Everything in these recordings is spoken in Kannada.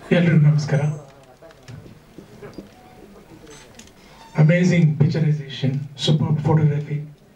ಎಲ್ರಿಗೂ ನಮಸ್ಕಾರ ಅಮೇಝಿಂಗ್ ಪಿಕ್ಚರೈಸೇಷನ್ ಸೂಪರ್ ಫೋಟೋಗ್ರಫಿ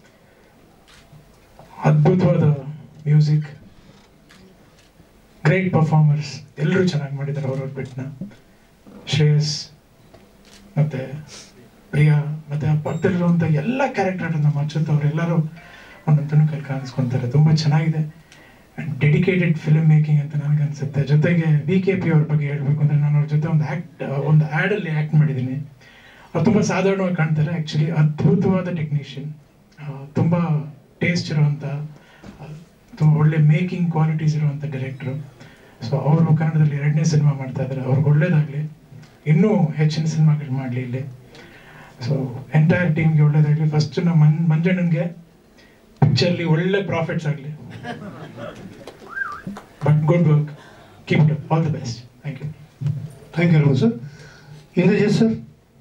ಅದ್ಭುತವಾದ ಮ್ಯೂಸಿಕ್ ಗ್ರೇಟ್ ಪರ್ಫಾರ್ಮರ್ಸ್ ಎಲ್ಲರೂ ಚೆನ್ನಾಗಿ ಮಾಡಿದ್ದಾರೆ ಅವ್ರವ್ರ ಬಿಟ್ನ ಶ್ರೇಯಸ್ ಮತ್ತೆ ಪ್ರಿಯಾ ಮತ್ತೆ ಆ ಪಕ್ಕದಲ್ಲಿರುವಂಥ ಎಲ್ಲ ಕ್ಯಾರೆಕ್ಟರ್ ನಮ್ಮ ಅಚ್ಯುತ್ ಅವರೆಲ್ಲರೂ ಒಂದೊಂದು ಕೈಲಿ ಕಾಣಿಸ್ಕೊಂತಾರೆ ತುಂಬ ಚೆನ್ನಾಗಿದೆ ಡೆಡಿಕೇಟೆಡ್ ಫಿಲ್ಮ್ ಮೇಕಿಂಗ್ ಅಂತ ನನಗನ್ಸುತ್ತೆ ಜೊತೆಗೆ ವಿ ಕೆ ಪಿ ಅವ್ರ ಬಗ್ಗೆ ಹೇಳಬೇಕು ಅಂದರೆ ನಾನು ಅವ್ರ ಜೊತೆ ಒಂದು ಆ್ಯಕ್ಟ್ ಒಂದು ಆ್ಯಡಲ್ಲಿ ಆ್ಯಕ್ಟ್ ಮಾಡಿದ್ದೀನಿ ಅವ್ರು ತುಂಬ ಸಾಧಾರಣವಾಗಿ ಕಾಣ್ತಾರೆ ಆ್ಯಕ್ಚುಲಿ ಅದ್ಭುತವಾದ ಟೆಕ್ನಿಷಿಯನ್ ತುಂಬ ಟೇಸ್ಟ್ ಇರುವಂಥ ತುಂಬ ಒಳ್ಳೆ ಮೇಕಿಂಗ್ ಕ್ವಾಲಿಟೀಸ್ ಇರುವಂಥ ಡೈರೆಕ್ಟ್ರು ಸೊ ಅವರು ಕನ್ನಡದಲ್ಲಿ ಎರಡನೇ ಸಿನಿಮಾ ಮಾಡ್ತಾ ಇದ್ದಾರೆ ಅವ್ರಿಗೆ ಒಳ್ಳೇದಾಗಲಿ ಇನ್ನೂ ಹೆಚ್ಚಿನ ಸಿನಿಮಾಗಳು ಮಾಡಲಿ ಇಲ್ಲಿ ಸೊ ಎಂಟೈರ್ ಟೀಮ್ಗೆ ಒಳ್ಳೇದಾಗಲಿ ಫಸ್ಟ್ ನಮ್ಮ ಮನ್ ಮಂಜಣ್ಣನಿಗೆ ಪಿಕ್ಚರ್ಲಿ ಒಳ್ಳೆ ಪ್ರಾಫಿಟ್ಸ್ ಆಗಲಿ but good work keep it all the best thank you thank you very sir Indrajit sir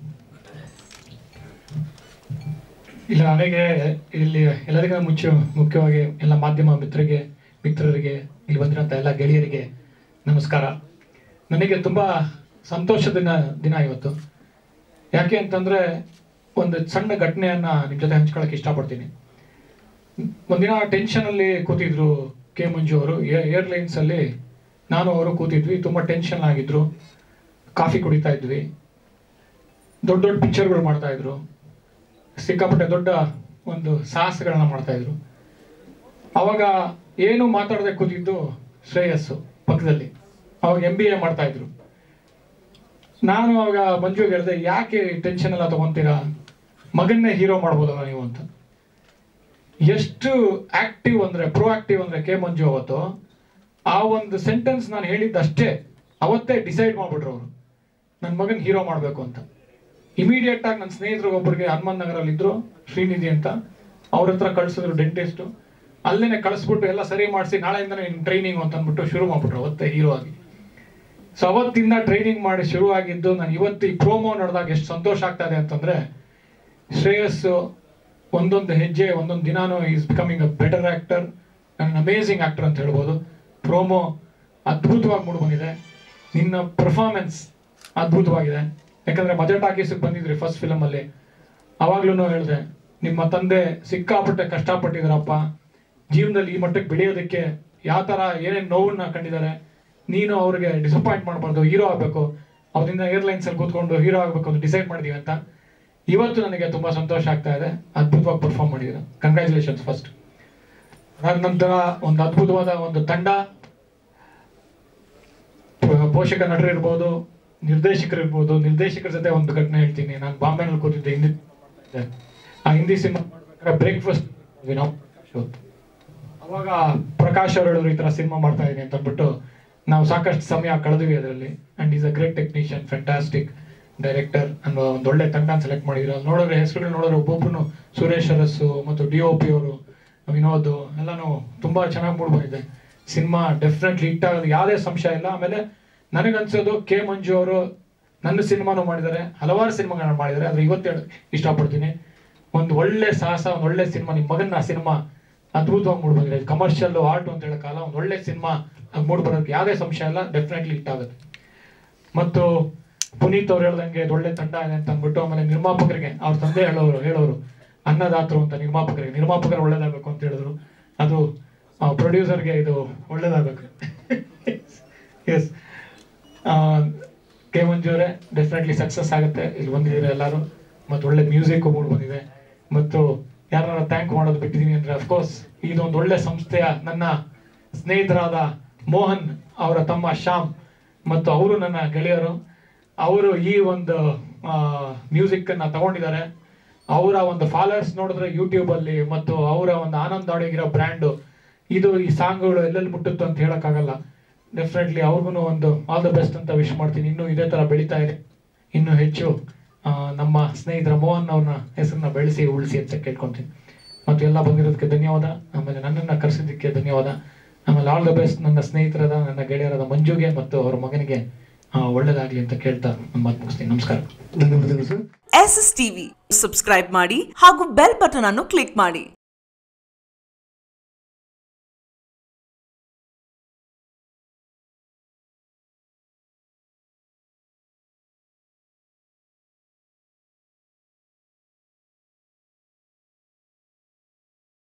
ಇಲ್ಲ ನನಗೆ ಇಲ್ಲಿ ಎಲ್ಲರಿಗಿಂತ ಮುಂಚೆ ಮುಖ್ಯವಾಗಿ ಎಲ್ಲ ಮಾಧ್ಯಮ ಮಿತ್ರರಿಗೆ ಮಿತ್ರರಿಗೆ ಇಲ್ಲಿ ಬಂದಿರೋಂಥ ಎಲ್ಲ ಗೆಳೆಯರಿಗೆ ನಮಸ್ಕಾರ ನನಗೆ ತುಂಬ ಸಂತೋಷದ ದಿನ ದಿನ ಇವತ್ತು ಯಾಕೆ ಅಂತಂದರೆ ಒಂದು ಸಣ್ಣ ಘಟನೆಯನ್ನು ನಿಮ್ಮ ಜೊತೆ ಹಂಚ್ಕೊಳ್ಳೋಕೆ ಇಷ್ಟಪಡ್ತೀನಿ ಒಂದಿನ ಟೆನ್ಷನಲ್ಲಿ ಕೂತಿದ್ರು ಕೆ ಮಂಜು ಅವರು ಏರ್ಲೈನ್ಸಲ್ಲಿ ನಾನು ಅವರು ಕೂತಿದ್ವಿ ತುಂಬ ಟೆನ್ಷನ್ ಆಗಿದ್ರು ಕಾಫಿ ಕುಡಿತಾ ಇದ್ವಿ ದೊಡ್ಡ ದೊಡ್ಡ ಪಿಕ್ಚರ್ಗಳು ಮಾಡ್ತಾ ಇದ್ರು ಸಿಕ್ಕಾಪಟ್ಟೆ ದೊಡ್ಡ ಒಂದು ಸಾಹಸಗಳನ್ನ ಮಾಡ್ತಾ ಇದ್ರು ಅವಾಗ ಏನು ಮಾತಾಡದೆ ಕೂತಿದ್ದು ಶ್ರೇಯಸ್ಸು ಪಕ್ಕದಲ್ಲಿ ಅವಾಗ ಎಂ ಬಿ ಎ ಮಾಡ್ತಾ ಇದ್ರು ನಾನು ಅವಾಗ ಮಂಜುಗೆ ಹೇಳಿದೆ ಯಾಕೆ ಟೆನ್ಷನ್ ಎಲ್ಲ ತಗೊಂತೀರಾ ಮಗನ್ನೇ ಹೀರೋ ಮಾಡ್ಬೋದಲ್ಲ ನೀವು ಅಂತ ಎಷ್ಟು ಆಕ್ಟಿವ್ ಅಂದ್ರೆ ಪ್ರೋ ಆಕ್ಟಿವ್ ಅಂದ್ರೆ ಕೆ ಮಂಜು ಅವತ್ತು ಆ ಒಂದು ಸೆಂಟೆನ್ಸ್ ನಾನು ಹೇಳಿದ್ದಷ್ಟೇ ಅವತ್ತೇ ಡಿಸೈಡ್ ಮಾಡ್ಬಿಟ್ರು ಅವರು ನನ್ನ ಮಗನ್ ಹೀರೋ ಮಾಡಬೇಕು ಅಂತ ಇಮಿಡಿಯೇಟ್ ಆಗಿ ನನ್ನ ಸ್ನೇಹಿತರು ಒಬ್ಬರಿಗೆ ಹನುಮಂತ ನಗರಲ್ಲಿ ಇದ್ರು ಶ್ರೀನಿಧಿ ಅಂತ ಅವ್ರ ಹತ್ರ ಕಳ್ಸಿದ್ರು ಡೆಂಟಿಸ್ಟು ಅಲ್ಲೇನೆ ಕಳಿಸ್ಬಿಟ್ಟು ಎಲ್ಲ ಸರಿ ಮಾಡಿಸಿ ನಾಳೆಯಿಂದ ಟ್ರೈನಿಂಗ್ ಅಂತ ಅಂದ್ಬಿಟ್ಟು ಶುರು ಮಾಡ್ಬಿಟ್ರು ಅವತ್ತೇ ಹೀರೋ ಆಗಿ ಸೊ ಅವತ್ತಿಂದ ಟ್ರೈನಿಂಗ್ ಮಾಡಿ ಶುರು ಆಗಿದ್ದು ನಾನು ಇವತ್ತು ಈ ಪ್ರೋಮೋ ನೋಡಿದಾಗ ಎಷ್ಟು ಸಂತೋಷ ಆಗ್ತಾ ಇದೆ ಅಂತಂದ್ರೆ ಶ್ರೇಯಸ್ ಒಂದೊಂದು ಹೆಜ್ಜೆ ಒಂದೊಂದು ದಿನಾನು is becoming a better actor an amazing actor ಅಂತ ಹೇಳ್ಬೋದು ಪ್ರೋಮೋ ಅದ್ಭುತವಾಗಿ ಮೂಡಿ ಬಂದಿದೆ ನಿನ್ನ ಪರ್ಫಾರ್ಮೆನ್ಸ್ ಅದ್ಭುತವಾಗಿದೆ ಯಾಕಂದ್ರೆ ಮಜಾ ಟಾಕೀಸಿಗೆ ಬಂದಿದ್ರಿ ಫಸ್ಟ್ ಫಿಲಮ್ ಅಲ್ಲಿ ಅವಾಗ್ಲೂ ಹೇಳಿದೆ ನಿಮ್ಮ ತಂದೆ ಸಿಕ್ಕಾಪಟ್ಟೆ ಕಷ್ಟಪಟ್ಟಿದ್ರಪ್ಪ ಜೀವನದಲ್ಲಿ ಈ ಮಟ್ಟಕ್ಕೆ ಬೆಳೆಯೋದಕ್ಕೆ ಯಾವ ತರ ಏನೇನು ನೋವನ್ನ ಕಂಡಿದ್ದಾರೆ ನೀನು ಅವ್ರಿಗೆ ಡಿಸಪಾಯಿಂಟ್ ಮಾಡಬಾರ್ದು ಹೀರೋ ಆಗಬೇಕು ಅವರಿಂದ ಏರ್ಲೈನ್ಸ್ ಅಲ್ಲಿ ಕೂತ್ಕೊಂಡು ಹೀರೋ ಆಗಬೇಕು ಅಂತ ಡಿಸೈಡ್ ಮಾಡಿದೀವಿ ಅಂತ ಇವತ್ತು ನನಗೆ ತುಂಬಾ ಸಂತೋಷ ಆಗ್ತಾ ಇದೆ ಅದ್ಭುತವಾಗಿ ಪರ್ಫಾರ್ಮ್ ಮಾಡಿದ್ದೀರಾ ಕಂಗ್ರ್ಯಾಚುಲೇಷನ್ಸ್ ಫಸ್ಟ್ ಅದಾದ ನಂತರ ಒಂದು ಅದ್ಭುತವಾದ ಒಂದು ತಂಡ ಪ- ಪೋಷಕ ನಟರು ಇರ್ಬೋದು ನಿರ್ದೇಶಕರು ಇರ್ಬೋದು ನಿರ್ದೇಶಕರ ಜೊತೆ ಒಂದು ಘಟನೆ ಹೇಳ್ತೀನಿ ನಾನು ಬಾಂಬೆನಲ್ಲಿ ಕೂತಿದ್ದೆ ಹಿಂದಿ ಆ ಹಿಂದಿ ಸಿನಿಮಾ ಮಾಡ್ಬೇಕಾದ್ರೆ ಬ್ರೇಕ್ಫಾಸ್ಟ್ ನಾವು ಅವಾಗ ಪ್ರಕಾಶ್ ಅವರು ಹೇಳಿದ್ರು ಈ ತರ ಸಿನಿಮಾ ಮಾಡ್ತಾ ಇದೀನಿ ಅಂತ ಅಂದ್ಬಿಟ್ಟು ನಾವು ಸಾಕಷ್ಟು ಸಮಯ ಕಳೆದ್ವಿ ಅದರಲ್ಲಿ and is a great technician fantastic director ಅನ್ನೋ ಒಂದು ಒಳ್ಳೆ ತಂಡ ಸೆಲೆಕ್ಟ್ ಮಾಡಿದ್ರು ಅಲ್ಲಿ ನೋಡಿದ್ರೆ ಹೆಸರುಗಳು ನೋಡಿದ್ರೆ ಒಬ್ಬೊಬ್ರು ಸುರೇಶ್ ಅರಸು ಮತ್ತು ಡಿ ಒ ಪಿ ಅವರು ವಿನೋದ್ ಎಲ್ಲಾನು ತುಂಬಾ ಚೆನ್ನಾಗಿ ಮೂಡ್ ಬಂದಿದೆ ಸಿನಿಮಾ ಡೆಫಿನೆಟ್ಲಿ ಹಿಟ್ ಆಗೋದು ಯಾವುದೇ ಸಂಶಯ ಇಲ್ಲ ಆಮೇಲೆ ನನಗನ್ಸೋದು ಕೆ ಮಂಜು ಅವರು ನನ್ನ ಸಿನಿಮಾನು ಮಾಡಿದ್ದಾರೆ ಹಲವಾರು ಸಿನಿಮಾಗಳನ್ನ ಮಾಡಿದ್ದಾರೆ ಆದ್ರೆ ಇವತ್ತು ಹೇಳ ಇಷ್ಟಪಡ್ತೀನಿ ಒಂದು ಒಳ್ಳೆ ಸಾಹಸ ಒಂದು ಒಳ್ಳೆ ಸಿನಿಮಾ ನಿಮ್ಮ ಮಗನ ಸಿನಿಮಾ ಅದ್ಭುತವಾಗಿ ಮೂಡ್ ಬಂದಿದೆ ಕಮರ್ಷಿಯಲ್ ಆರ್ಟ್ ಅಂತ ಹೇಳಕ್ಕಲ್ಲ ಒಂದು ಒಳ್ಳೆ ಸಿನಿಮಾ ಮೂಡ್ ಬರೋದಕ್ಕೆ ಯಾವುದೇ ಸಂಶಯ ಇಲ್ಲ ಡೆಫಿನೆಟ್ಲಿ ಹಿಟ್ ಆಗುತ್ತೆ ಮತ್ತು ಪುನೀತ್ ಅವ್ರು ಹೇಳ್ದಂಗೆ ಇದು ಒಳ್ಳೆ ತಂಡ ಇದೆ ಅಂತ ಅಂದ್ಬಿಟ್ಟು ಆಮೇಲೆ ನಿರ್ಮಾಪಕರಿಗೆ ಅವ್ರ ತಂದೆ ಹೇಳೋರು ಹೇಳೋರು ಅನ್ನದಾತರು ಅಂತ ನಿರ್ಮಾಪಕರಿಗೆ ನಿರ್ಮಾಪಕರು ಒಳ್ಳೇದಾಗಬೇಕು ಅಂತ ಹೇಳಿದ್ರು ಅದು ಪ್ರೊಡ್ಯೂಸರ್ಗೆ ಇದು ಒಳ್ಳೇದಾಗಬೇಕು ಎಸ್ ಕೆ ಮಂಜು ಅವರೇ ಡೆಫಿನೆಟ್ಲಿ ಸಕ್ಸಸ್ ಆಗುತ್ತೆ ಇಲ್ಲಿ ಬಂದಿದ್ದೀರಾ ಎಲ್ಲರೂ ಮತ್ತು ಒಳ್ಳೆ ಮ್ಯೂಸಿಕ್ ಮೂಡ್ ಬಂದಿದೆ ಮತ್ತು ಯಾರನ್ನ ಥ್ಯಾಂಕ್ ಮಾಡೋದು ಬಿಟ್ಟಿದ್ದೀನಿ ಅಂದ್ರೆ ಅಫ್ಕೋರ್ಸ್ ಇದೊಂದು ಒಳ್ಳೆ ಸಂಸ್ಥೆಯ ನನ್ನ ಸ್ನೇಹಿತರಾದ ಮೋಹನ್ ಅವರ ತಮ್ಮ ಶ್ಯಾಮ್ ಮತ್ತು ಅವರು ನನ್ನ ಗೆಳೆಯರು ಅವರು ಈ ಒಂದು ಮ್ಯೂಸಿಕ್ ಅನ್ನ ತಗೊಂಡಿದ್ದಾರೆ ಅವರ ಒಂದು ಫಾಲೋವರ್ಸ್ ನೋಡಿದ್ರೆ ಯೂಟ್ಯೂಬ್ ಅಲ್ಲಿ ಮತ್ತು ಅವರ ಒಂದು ಆನಂದ್ ಅಡಗಿರೋ ಬ್ರ್ಯಾಂಡು ಇದು ಈ ಸಾಂಗ್ಗಳು ಎಲ್ಲೆಲ್ಲಿ ಮುಟ್ಟುತ್ತೋ ಅಂತ ಹೇಳಕ್ಕಾಗಲ್ಲ ಡೆಫಿನೆಟ್ಲಿ ಅವ್ರಿಗೂ ಒಂದು ಆಲ್ ದ ಬೆಸ್ಟ್ ಅಂತ ವಿಶ್ ಮಾಡ್ತೀನಿ ಇನ್ನೂ ಇದೇ ತರ ಬೆಳೀತಾ ಇದೆ ಇನ್ನೂ ಹೆಚ್ಚು ಆ, ನಮ್ಮ ಸ್ನೇಹಿತರ ಮೋಹನ್ ಅವ್ರನ್ನ ಹೆಸರನ್ನ ಬೆಳೆಸಿ ಉಳಿಸಿ ಅಂತ ಕೇಳ್ಕೊಂತೀನಿ ಮತ್ತು ಎಲ್ಲ ಬಂದಿರೋದಕ್ಕೆ ಧನ್ಯವಾದ ಆಮೇಲೆ ನನ್ನನ್ನು ಕರೆಸಿದ್ದಕ್ಕೆ ಧನ್ಯವಾದ ಆಮೇಲೆ ಆಲ್ ದ ಬೆಸ್ಟ್ ನನ್ನ ಸ್ನೇಹಿತರಾದ ನನ್ನ ಗೆಳೆಯರಾದ ಮಂಜುಗೆ ಮತ್ತು ಅವರ ಮಗನಿಗೆ ಆ, ಒಳ್ಳೇದಾಗ್ಲಿ ಅಂತ ಕೇಳ್ತಾ ನನ್ನ ಮಾತು ಮುಗಿಸ್ತೀನಿ ನಮಸ್ಕಾರ ಧನ್ಯವಾದಗಳು sir S S TV subscribe ಮಾಡಿ ಹಾಗೂ ಬೆಲ್ ಬಟನ್ ಅನ್ನು ಕ್ಲಿಕ್ ಮಾಡಿ